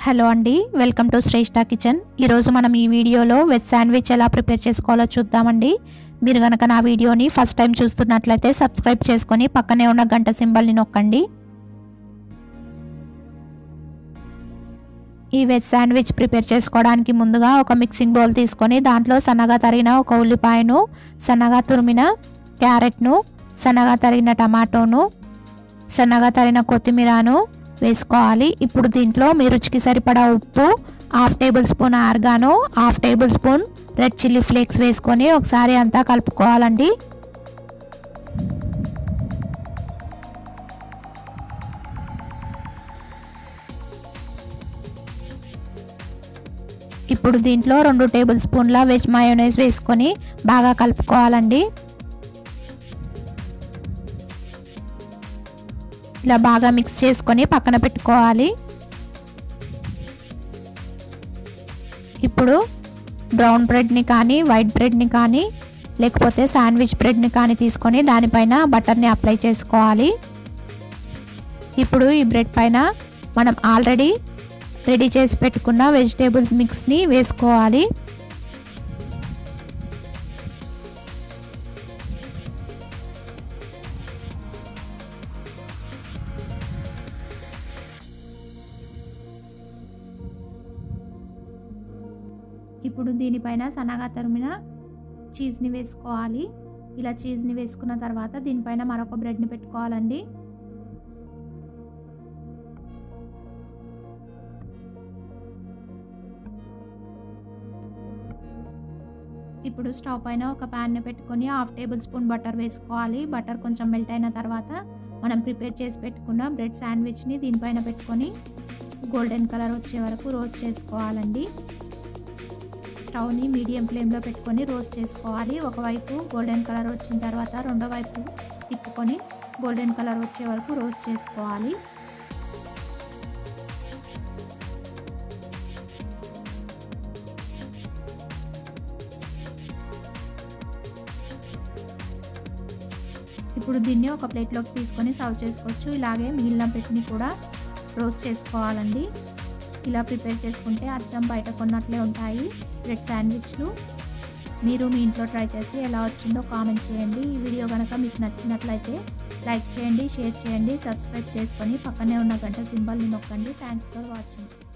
hello అండి welcome to Shreshtha kitchen ఈరోజు మనం ఈ వీడియోలో వెజ్ శాండ్విచ్ ఎలా ప్రిపేర్ చేసుకోవాలో చూద్దామండి మీరు కనుక నా వీడియోని ఫస్ట్ టైం చూస్తున్నట్లయితే సబ్స్క్రైబ్ చేసుకొని పక్కనే ఉన్న గంట సింబల్ని నొక్కండి ఈ వెజ్ శాండ్విచ్ ప్రిపేర్ చేసుకోవడానికి ముందుగా ఒక మిక్సింగ్ బౌల్ తీసుకొని దాంట్లో సన్నగా తరిగిన ఒక ఉల్లిపాయను సన్నగా తురిమిన క్యారెట్ను సన్నగా తరిగిన టమాటోను సన్నగా తరిగిన కొత్తిమీరను వేసుకోవాలి ఇప్పుడు దీంట్లో మీ రుచికి సరిపడా ఉప్పు half tablespoon oregano half tablespoon red chilli flakes వేసుకొని ఒకసారి అంతా కలుపుకోవాలండి ఇప్పుడు దీంట్లో రెండు టేబుల్ స్పూన్ల వెజ్ మయోనైజ్ వేసుకొని బాగా కలుపుకోవాలండి ఇలా బాగా మిక్స్ చేసుకొని పక్కన పెట్టుకోవాలి ఇప్పుడు బ్రౌన్ బ్రెడ్ని కానీ వైట్ బ్రెడ్ని కానీ లేకపోతే శాండ్విచ్ బ్రెడ్ని కానీ తీసుకొని దానిపైన బటర్ని అప్లై చేసుకోవాలి ఇప్పుడు ఈ బ్రెడ్ పైన మనం ఆల్రెడీ రెడీ చేసి పెట్టుకున్న వెజిటేబుల్ మిక్స్ని వేసుకోవాలి ఇప్పుడు దీనిపైన సన్నగా తరిమిన చీజ్ని వేసుకోవాలి ఇలా చీజ్ని వేసుకున్న తర్వాత దీనిపైన మరొక బ్రెడ్ని పెట్టుకోవాలండి ఇప్పుడు స్టవ్ పైన ఒక ప్యాన్ని పెట్టుకొని హాఫ్ టేబుల్ స్పూన్ బటర్ వేసుకోవాలి బటర్ కొంచెం మెల్ట్ అయిన తర్వాత మనం ప్రిపేర్ చేసి పెట్టుకున్న బ్రెడ్ శాండ్విచ్ని దీనిపైన పెట్టుకొని గోల్డెన్ కలర్ వచ్చే వరకు రోస్ట్ చేసుకోవాలండి స్టవ్ని మీడియం ఫ్లేమ్లో పెట్టుకొని రోస్ట్ చేసుకోవాలి ఒకవైపు గోల్డెన్ కలర్ వచ్చిన తర్వాత రెండో వైపు తిప్పుకొని గోల్డెన్ కలర్ వచ్చే వరకు రోస్ట్ చేసుకోవాలి ఇప్పుడు దీన్ని ఒక ప్లేట్లోకి తీసుకొని సర్వ్ చేసుకోవచ్చు ఇలాగే మిగిలిన పెట్టిని కూడా రోస్ట్ చేసుకోవాలండి ఇలా ప్రిపేర్ చేసుకుంటే అచ్చం బయట కొన్నట్లే ఉంటాయి బ్రెడ్ శాండ్విచ్లు మీరు మీ ఇంట్లో ట్రై చేసి ఎలా వచ్చిందో కామెంట్ చేయండి ఈ వీడియో కనుక మీకు నచ్చినట్లయితే లైక్ చేయండి షేర్ చేయండి సబ్స్క్రైబ్ చేసుకొని పక్కనే ఉన్న గంట సింబల్ని నొక్కండి థ్యాంక్స్ ఫర్ వాచింగ్